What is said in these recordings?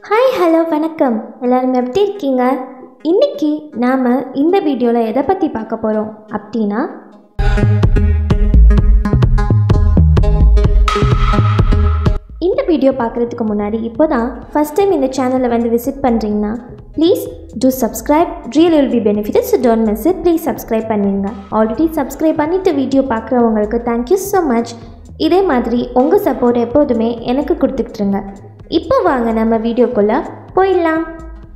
hi hello வணக்கம் எல்லாரும் எப்படி இருக்கீங்க இன்னைக்கு நாம் இந்த வீடியோவில் எதை பற்றி பார்க்க போகிறோம் அப்படின்னா இந்த வீடியோ பார்க்குறதுக்கு முன்னாடி இப்போ தான் ஃபஸ்ட் டைம் இந்த சேனலை வந்து விசிட் பண்ணுறீங்கன்னா please do subscribe real will be benefit so don't miss it please subscribe பண்ணிடுங்க ஆல்ரெடி சப்ஸ்கிரைப் பண்ணிவிட்டு வீடியோ பார்க்குறவங்களுக்கு தேங்க்யூ ஸோ மச் இதே மாதிரி உங்கள் சப்போர்ட் எப்போதுமே எனக்கு கொடுத்துக்கிட்டுருங்க இப்போ வாங்க நம்ம வீடியோக்குள்ளே போயிடலாம்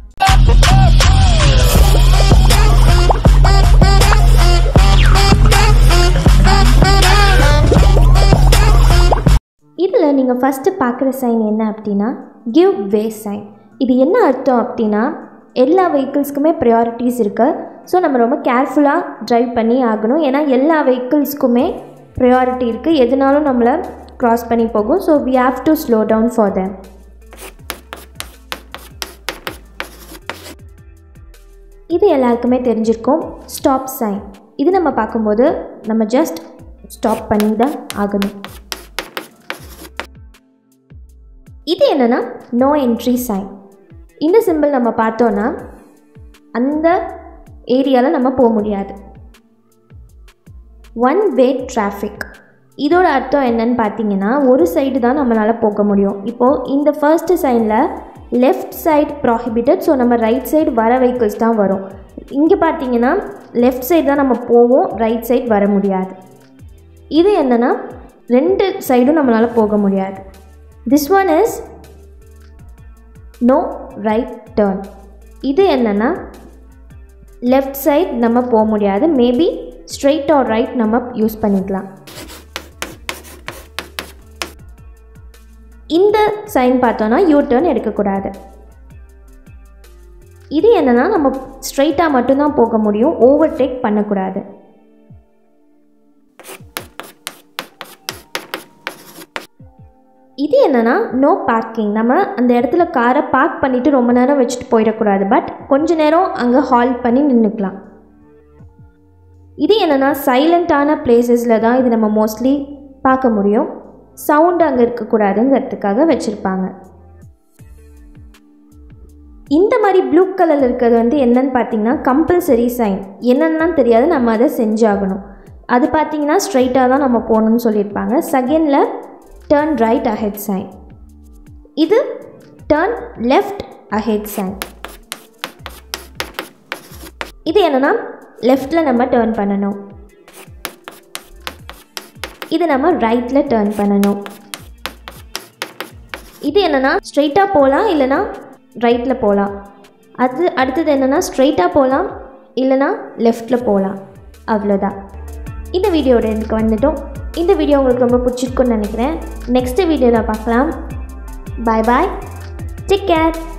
இதில் நீங்கள் ஃபஸ்ட்டு பார்க்குற சைன் என்ன அப்படின்னா கிவ் வே சைன் இது என்ன அர்த்தம் அப்படின்னா எல்லா வெஹிக்கிள்ஸ்க்குமே ப்ரையாரிட்டிஸ் இருக்குது ஸோ நம்ம ரொம்ப கேர்ஃபுல்லாக ட்ரைவ் பண்ணி ஆகணும் ஏன்னா எல்லா வெஹிக்கிள்ஸ்க்குமே ப்ரையாரிட்டி இருக்குது எதுனாலும் நம்மளை க்ராஸ் பண்ணி போகும் so we have to slow down for them இது எல்லாருக்குமே தெரிஞ்சிருக்கும் ஸ்டாப் சைன் இது நம்ம பார்க்கும்போது நம்ம ஜஸ்ட் ஸ்டாப் பண்ணி தான் ஆகணும் இது என்னென்னா நோ என்ட்ரி சைன் இந்த சிம்பிள் நம்ம பார்த்தோன்னா அந்த ஏரியாவில் நம்ம போக முடியாது ஒன் வே டிராஃபிக் இதோட அர்த்தம் என்னன்னு பார்த்தீங்கன்னா ஒரு சைடு தான் நம்மளால் போக முடியும் இப்போது இந்த ஃபர்ஸ்ட் சைனில் லெஃப்ட் சைடு ப்ராஹிபிட்டட் ஸோ நம்ம ரைட் சைடு வர வெஹிக்கிள்ஸ் தான் வரும் இங்கே பார்த்தீங்கன்னா லெஃப்ட் சைடு தான் நம்ம போவோம் ரைட் சைடு வர முடியாது இது என்னென்னா ரெண்டு சைடும் நம்மளால் போக முடியாது this one is no right turn இது என்னென்னா லெஃப்ட் சைட் நம்ம போக முடியாது மேபி ஸ்ட்ரெயிட் ஆர் ரைட் நம்ம யூஸ் பண்ணிக்கலாம் இந்த சைன் பார்த்தோன்னா யூ டேர்ன் எடுக்கக்கூடாது இது என்னென்னா நம்ம ஸ்ட்ரைட்டாக மட்டும்தான் போக முடியும் ஓவர்டேக் பண்ணக்கூடாது இது என்னென்னா நோ பார்க்கிங் நம்ம அந்த இடத்துல காரை பார்க் பண்ணிவிட்டு ரொம்ப நேரம் வச்சுட்டு போயிடக்கூடாது பட் கொஞ்ச நேரம் அங்கே ஹால் பண்ணி நின்றுக்கலாம் இது என்னென்னா சைலண்ட்டான பிளேசஸில் தான் இது நம்ம மோஸ்ட்லி பார்க்க முடியும் சவுண்ட் அங்கே இருக்கக்கூடாதுங்கிறதுக்காக வச்சுருப்பாங்க இந்த மாதிரி ப்ளூ கலரில் இருக்கிறது வந்து என்னன்னு பார்த்தீங்கன்னா கம்பல்சரி சைன் என்னென்னு தெரியாது நம்ம அதை செஞ்சாகணும் அது பார்த்தீங்கன்னா ஸ்ட்ரைட்டாக தான் நம்ம போகணும்னு சொல்லியிருப்பாங்க செகண்டில் டேர்ன் ரைட் அஹெட் சைன் இது டேர்ன் லெஃப்ட் அஹெட் சைன் இது என்னென்னா லெஃப்டில் நம்ம டேர்ன் பண்ணணும் இது நம்ம ரைட்டில் டேர்ன் பண்ணணும் இது என்னென்னா ஸ்ட்ரைட்டாக போகலாம் இல்லைனா ரைட்டில் போகலாம் அது அடுத்தது என்னென்னா ஸ்ட்ரைட்டாக போகலாம் இல்லைனா லெஃப்டில் போகலாம் அவ்வளோதான் இந்த வீடியோட எனக்கு வந்துட்டோம் இந்த வீடியோ உங்களுக்கு ரொம்ப பிடிச்சிருக்குன்னு நினைக்கிறேன் நெக்ஸ்ட் வீடியோவில் பார்க்கலாம் பாய் பாய் டேக் கேர்